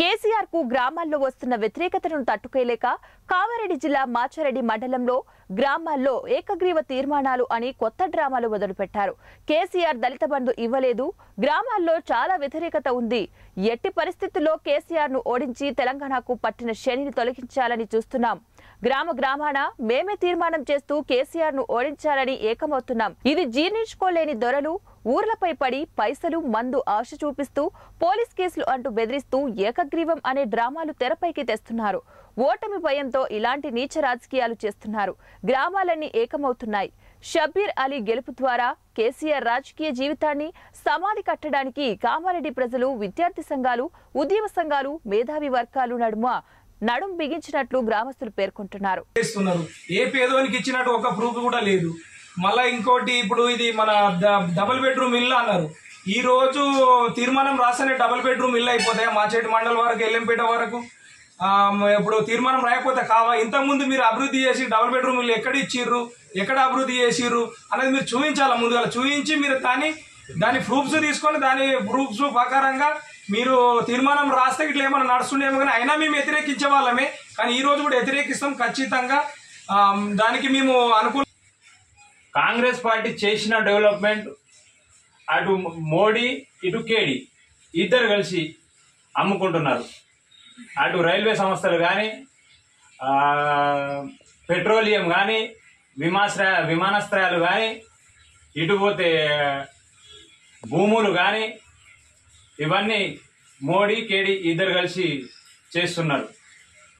కేసీఆర్ కు గ్రామాల్లో వస్తున్న వ్యతిరేకతను తట్టుకోలేక కామారెడ్డి జిల్లా మాచారెడ్డి మండలంలో గ్రామాల్లో ఏకగ్రీవ తీర్మానాలు అని కొత్త డ్రామాలు మొదలుపెట్టారు కేసీఆర్ దళిత బంధు ఇవ్వలేదు గ్రామాల్లో చాలా వ్యతిరేకత ఉంది ఎట్టి పరిస్థితుల్లో కేసీఆర్ ను ఓడించి తెలంగాణకు పట్టిన శనిని తొలగించాలని చూస్తున్నాం గ్రామ గ్రామాన మేమే తీర్మానం చేస్తూ కేసీఆర్ ను ఓడించాలని ఏకమవుతున్నాం ఇది జీర్ణించుకోలేని దొరలు ఊర్లపై పడి పైసలు మందు ఆశ చూపిస్తూ పోలీస్ కేసులు అంటూ బెదిరిస్తూ ఏకగ్రీవం అనే డ్రామాలు తెరపైకి తెస్తున్నారు ఓటమి భయంతో ఇలాంటి నీచ రాజకీయాలు చేస్తున్నారు గ్రామాలన్నీ ఏకమవుతున్నాయి షబ్బీర్ అలీ గెలుపు ద్వారా కేసీఆర్ రాజకీయ జీవితాన్ని సమాధి కట్టడానికి కామారెడ్డి ప్రజలు విద్యార్థి సంఘాలు ఉద్యమ సంఘాలు మేధావి వర్గాలు నడుమ నడుం బిగించినట్లు గ్రామస్తులు పేర్కొంటున్నారు చేస్తున్నారు ఏ పేదోనికి ఇచ్చినట్టు ఒక ప్రూఫ్ కూడా లేదు మళ్ళా ఇంకోటి ఇప్పుడు ఇది మన డ- డబుల్ బెడ్రూమ్ ఇల్లు అన్నారు ఈ రోజు తీర్మానం రాస్తేనే డబుల్ బెడ్రూమ్ ఇల్లు అయిపోతాయి మాచేటి మండల్ వరకు ఎల్లంపేట వరకు ఆ, మ- ఇప్పుడు తీర్మానం రాయకపోతే కావా ఇంతకుముందు మీరు అభివృద్ధి చేసి డబుల్ బెడ్రూమ్ ఇల్లు ఎక్కడ ఇచ్చిర్రు ఎక్కడ అభివృద్ధి చేసిర్రు అనేది మీరు చూపించాలి ముందుగా చూపించి మీరు దాన్ని దాని ప్రూఫ్స్ తీసుకొని దాని ప్రూఫ్స్ ప్రకారంగా మీరు తీర్మానం రాస్తే ఇట్లా ఏమైనా నడుస్తుండేమో కానీ అయినా మేము వ్యతిరేకించే వాళ్ళమే కానీ ఈ రోజు కూడా వ్యతిరేకిస్తాం ఖచ్చితంగా ఆ, దానికి మేము అనుకూల కాంగ్రెస్ పార్టీ చేసిన డెవలప్మెంట్ అటు మోడీ ఇటు కేడి ఇద్దరు కలిసి అమ్ముకుంటున్నారు అటు రైల్వే సంస్థలు కానీ పెట్రోలియం కానీ విమాశ్రయ విమానాశ్రయాలు కానీ ఇటు పోతే భూములు కానీ ఇవన్నీ మోడీ కేడి ఇద్దరు కలిసి చేస్తున్నారు